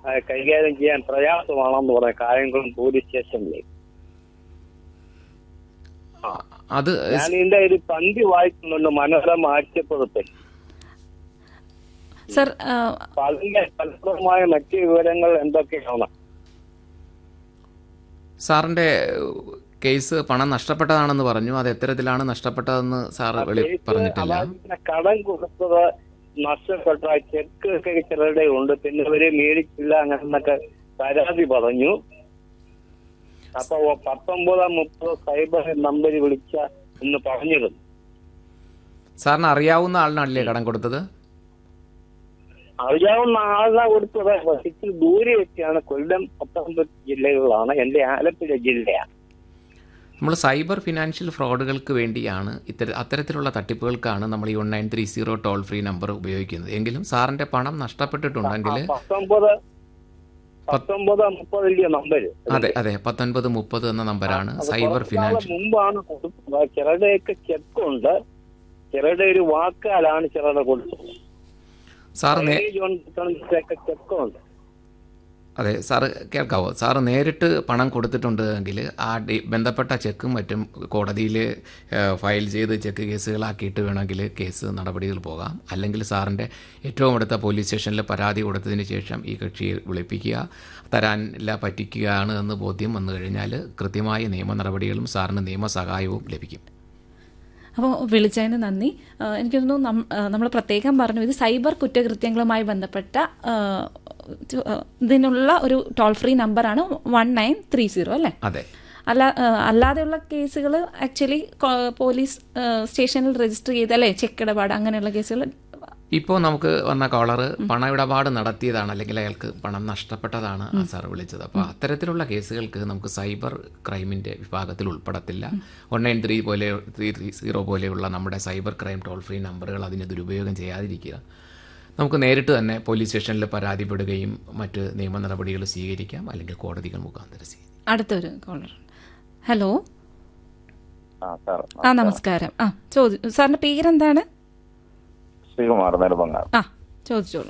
ആ, കൈകാര്യം ചെയ്യാൻ പ്രയാസമാണെന്ന് പറയാം കായംകുളം പോലീസ് സ്റ്റേഷനിൽ അത് ഞാൻ ഇതിന്റെ ഒരു പന്തി വായിക്കുന്നുണ്ട് മനോരമ ആഴ്ചപ്പുറത്തിൽ സർ ആ, അപ്പൊ അതിന്റെ ഫലപ്രദമായ മറ്റ് വിവരങ്ങൾ എന്തൊക്കെയാണ് സാറിന്റെ കേസ് പണം നഷ്ടപ്പെട്ടതാണെന്ന് പറഞ്ഞു അത് എത്തരത്തിലാണ് നഷ്ടപ്പെട്ടതെന്ന് സാർ വെളി പറഞ്ഞിട്ടില്ല അതായത് കടം കൊടുത്തത് നഷ്ടപ്പെട്ട ചെക്ക് ഒക്കെ ചിലരുടെ ഉണ്ട് പിന്നെ ഇവര് മേടിച്ചില്ല അങ്ങനെന്നൊക്കെ പരാതി പറഞ്ഞു അപ്പൊ പത്തൊമ്പത് മുപ്പത് സൈബർ നമ്പർ വിളിച്ച എന്ന് പറഞ്ഞിരുന്നു സാറിന് അറിയാവുന്ന ആളിനല്ലേ കടം കൊടുത്തത് അറിയാവുന്ന ആളാ കൊടുത്തത് പക്ഷെ ഇച്ചിരി ദൂരെ വെച്ചാണ് കൊല്ലം പത്തനംതിട്ട ജില്ലകളിലാണ് എന്റെ ആലപ്പുഴ ജില്ലയാണ് നമ്മൾ സൈബർ ഫിനാൻഷ്യൽ ഫ്രോഡുകൾക്ക് വേണ്ടിയാണ് ഇത്തര അത്തരത്തിലുള്ള തട്ടിപ്പുകൾക്കാണ് നമ്മൾ ഈ one nine three zero toll free number ഉപയോഗിക്കുന്നത് എങ്കിലും സാറിന്റെ പണം നഷ്ടപ്പെട്ടിട്ടുണ്ടെങ്കിൽ പത്തൊമ്പത് പത്തൊമ്പത് മുപ്പതിന്റെ നമ്പര് അതെ അതെ പത്തൊൻപത് മുപ്പത് എന്ന നമ്പറാണ് സൈബർ കുറച്ച് നാള് ഫിനാൻഷ്യൽ മുമ്പാണ് കൊടുത്തത് ചിലരുടെയൊക്കെ ചെക്കുണ്ട് ചിലരുടെ ഒരു വാക്കാലാണ് ചിലരുടെ കൊടുത്തത് സാർ നേ ഒക്കെ ചെക്കുണ്ട് അതെ സാറ് കേൾക്കാവോ സാറ് നേരിട്ട് പണം കൊടുത്തിട്ടുണ്ടെങ്കിൽ ആ ഡി ബന്ധപ്പെട്ട ചെക്കും മറ്റും കോടതിയിൽ ഫയൽ ചെയ്ത് ചെക്ക് കേസുകളാക്കിയിട്ട് വേണമെങ്കിൽ കേസ് നടപടികൾ പോകാം അല്ലെങ്കിൽ സാറിൻ്റെ ഏറ്റവും അടുത്ത പോലീസ് സ്റ്റേഷനിൽ പരാതി കൊടുത്തതിന് ശേഷം ഈ കക്ഷിയെ വിളിപ്പിക്കുക തരാനില്ല പറ്റിക്കുകയാണ് എന്ന് ബോധ്യം വന്നു കഴിഞ്ഞാൽ കൃത്യമായ നിയമ നടപടികളും സാറിന് നിയമസഹായവും ലഭിക്കും അപ്പോൾ വിളിച്ചതിന് നന്ദി ആ, എനിക്ക് തോന്നുന്നു നമ്മൾ പ്രത്യേകം പറഞ്ഞു ഇത് സൈബർ കുറ്റകൃത്യങ്ങളുമായി ബന്ധപ്പെട്ട ആ, ചു- ആ, ഇതിനുള്ള ഒരു ടോൾ ഫ്രീ നമ്പറാണ് വൺ നയൻ ത്രീ സീറോ അല്ലേ അതെ അല്ല ആ, അല്ലാതെയുള്ള കേസുകൾ ആക്ച്വലി പോലീസ് ആ, സ്റ്റേഷനിൽ രജിസ്റ്റർ ചെയ്ത് അല്ലേ ചെക്ക് ഇടപാട് അങ്ങനെയുള്ള കേസുകൾ ഇപ്പോൾ നമുക്ക് വന്ന കോളർ പണമിടപാട് നടത്തിയതാണ് അല്ലെങ്കിൽ അയാൾക്ക് പണം നഷ്ടപ്പെട്ടതാണ് ആ സാർ വിളിച്ചത് അപ്പോൾ അത്തരത്തിലുള്ള കേസുകൾക്ക് നമുക്ക് സൈബർ ക്രൈമിൻ്റെ വിഭാഗത്തിൽ ഉൾപ്പെടത്തില്ല വൺ നയൻ ത്രീ പോലെ ത്രീ ത്രീ സീറോ പോലെയുള്ള നമ്മുടെ സൈബർ ക്രൈം ടോൾ ഫ്രീ നമ്പറുകൾ അതിന് ദുരുപയോഗം ചെയ്യാതിരിക്കുക നമുക്ക് നേരിട്ട് തന്നെ പോലീസ് സ്റ്റേഷനിൽ പരാതിപ്പെടുകയും മറ്റ് നിയമ നടപടികൾ സ്വീകരിക്കാം അല്ലെങ്കിൽ കോടതികൾ മുഖാന്തരം സ്വീകരിക്കാം അടുത്തൊരു കോളർ ഹലോ ആ സാർ ആ നമസ്കാരം ആ ചോദി സാറിന്റെ പേരെന്താണ് ശ്രീകുമാർ നെടുമങ്ങ ആ ചോദിച്ചോളൂ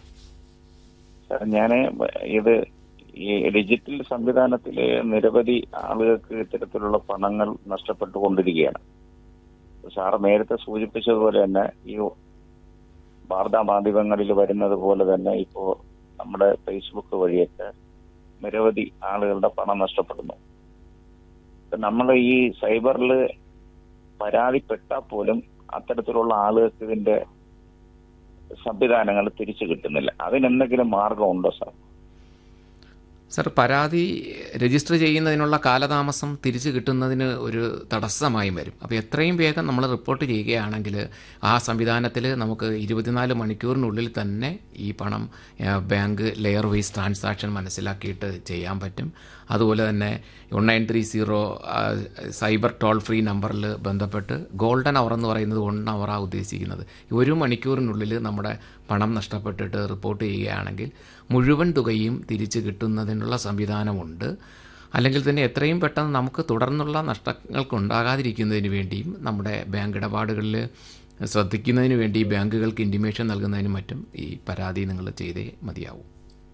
സാർ ഞാൻ ഇത് ഈ ഡിജിറ്റൽ സംവിധാനത്തിൽ നിരവധി ആളുകൾക്ക് ഇത്തരത്തിലുള്ള പണങ്ങൾ നഷ്ടപ്പെട്ടുകൊണ്ടിരിക്കുകയാണ് സാർ നേരത്തെ സൂചിപ്പിച്ചതുപോലെ തന്നെ ഈ വാർത്താ മാധ്യമങ്ങളിൽ വരുന്നത് പോലെ തന്നെ ഇപ്പോ നമ്മുടെ ഫേസ്ബുക്ക് വഴിയൊക്കെ നിരവധി ആളുകളുടെ പണം നഷ്ടപ്പെടുന്നു നമ്മൾ ഈ സൈബറിൽ പരാതിപ്പെട്ടാൽ പോലും അത്തരത്തിലുള്ള ആളുകൾക്ക് ഇതിന്റെ സംവിധാനങ്ങൾ തിരിച്ചു കിട്ടുന്നില്ല അതിനെന്തെങ്കിലും മാർഗമുണ്ടോ സാർ സർ പരാതി രജിസ്റ്റർ ചെയ്യുന്നതിനുള്ള കാലതാമസം തിരിച്ചു കിട്ടുന്നതിന് ഒരു തടസ്സമായി വരും അപ്പോൾ എത്രയും വേഗം നമ്മൾ റിപ്പോർട്ട് ചെയ്യുകയാണെങ്കിൽ ആ സംവിധാനത്തിൽ നമുക്ക് ഇരുപത്തിനാല് മണിക്കൂറിനുള്ളിൽ തന്നെ ഈ പണം ആ, ബാങ്ക് ലെയർ വൈസ് ട്രാൻസാക്ഷൻ മനസ്സിലാക്കിയിട്ട് ചെയ്യാൻ പറ്റും അതുപോലെ തന്നെ one nine three zero cyber toll free നമ്പറിൽ ബന്ധപ്പെട്ട് ഗോൾഡൻ അവർ എന്ന് പറയുന്നത് വൺ അവറാണ് ഉദ്ദേശിക്കുന്നത് ഒരു മണിക്കൂറിനുള്ളിൽ നമ്മുടെ പണം നഷ്ടപ്പെട്ടിട്ട് റിപ്പോർട്ട് ചെയ്യുകയാണെങ്കിൽ മുഴുവൻ തുകയും തിരിച്ചു കിട്ടുന്നതിനുള്ള സംവിധാനമുണ്ട് അല്ലെങ്കിൽ തന്നെ എത്രയും പെട്ടെന്ന് നമുക്ക് തുടർന്നുള്ള നഷ്ടങ്ങൾക്ക് ഉണ്ടാകാതിരിക്കുന്നതിന് വേണ്ടിയും നമ്മുടെ ബാങ്ക് ഇടപാടുകളിൽ ശ്രദ്ധിക്കുന്നതിന് വേണ്ടി ബാങ്കുകൾക്ക് ഇൻറ്റിമേഷൻ നൽകുന്നതിനും മറ്റും ഈ പരാതി നിങ്ങൾ ചെയ്തേ മതിയാവും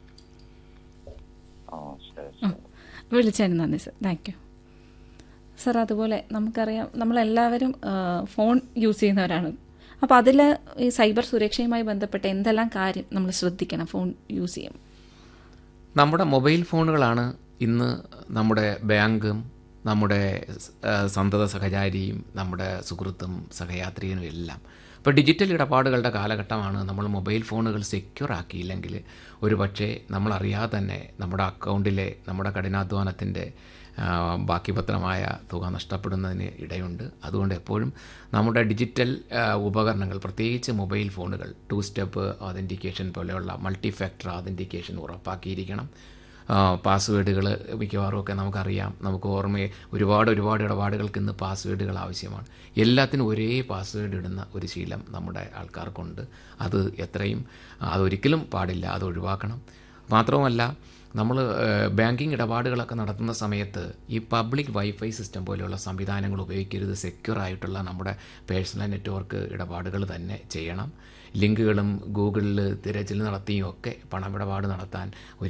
ആ ശരി ശരി. വിളിച്ചതിന് നന്ദി സർ താങ്ക് യു സർ അതുപോലെ നമുക്കറിയാം നമ്മളെല്ലാവരും ആ, ഫോൺ യൂസ് ചെയ്യുന്നവരാണ് അപ്പോൾ അതിൽ ഈ സൈബർ സുരക്ഷയുമായി ബന്ധപ്പെട്ട് എന്തെല്ലാം കാര്യം നമ്മൾ ശ്രദ്ധിക്കണം ഫോൺ യൂസ് ചെയ്യും നമ്മുടെ മൊബൈൽ ഫോണുകളാണ് ഇന്ന് നമ്മുടെ ബാങ്കും നമ്മുടെ ആ, സന്തത സഹചാരിയും നമ്മുടെ സുഹൃത്തും സഹയാത്രികനും എല്ലാം ഇപ്പോൾ ഡിജിറ്റൽ ഇടപാടുകളുടെ കാലഘട്ടമാണ് നമ്മൾ മൊബൈൽ ഫോണുകൾ സെക്യൂർ ആക്കിയില്ലെങ്കിൽ ഒരു പക്ഷേ നമ്മളറിയാതെ തന്നെ നമ്മുടെ അക്കൗണ്ടിലെ നമ്മുടെ കഠിനാധ്വാനത്തിൻ്റെ ആ, ബാക്കി പത്രമായ തുക നഷ്ടപ്പെടുന്നതിന് ഇടയുണ്ട് അതുകൊണ്ട് എപ്പോഴും നമ്മുടെ ഡിജിറ്റൽ ആ, ഉപകരണങ്ങൾ പ്രത്യേകിച്ച് മൊബൈൽ ഫോണുകൾ ടു സ്റ്റെപ്പ് ഒതൻറ്റിക്കേഷൻ പോലെയുള്ള മൾട്ടി ഫാക്ടർ ഒതൻറ്റിക്കേഷൻ ഉറപ്പാക്കിയിരിക്കണം പാസ്വേഡുകൾ മിക്കവാറും ഒക്കെ നമുക്കറിയാം നമുക്ക് ഓർമ്മയെ ഒരുപാട് ഒരുപാട് ഇടപാടുകൾക്ക് ഇന്ന് പാസ്വേഡുകൾ ആവശ്യമാണ് എല്ലാത്തിനും ഒരേ പാസ്വേഡ് ഇടുന്ന ഒരു ശീലം നമ്മുടെ ആൾക്കാർക്കുണ്ട് അത് എത്രയും അതൊരിക്കലും പാടില്ല അത് ഒഴിവാക്കണം മാത്രവുമല്ല നമ്മൾ ബാങ്കിങ് ഇടപാടുകളൊക്കെ നടത്തുന്ന സമയത്ത് ഈ പബ്ലിക് വൈഫൈ സിസ്റ്റം പോലെയുള്ള സംവിധാനങ്ങൾ ഉപയോഗിക്കരുത് സെക്യൂർ ആയിട്ടുള്ള നമ്മുടെ പേഴ്സണൽ നെറ്റ്വർക്ക് ഇടപാടുകൾ തന്നെ ചെയ്യണം ലിങ്കുകളും ഗൂഗിളിൽ തിരച്ചിൽ നടത്തിയും ഒക്കെ പണമിടപാട് നടത്താൻ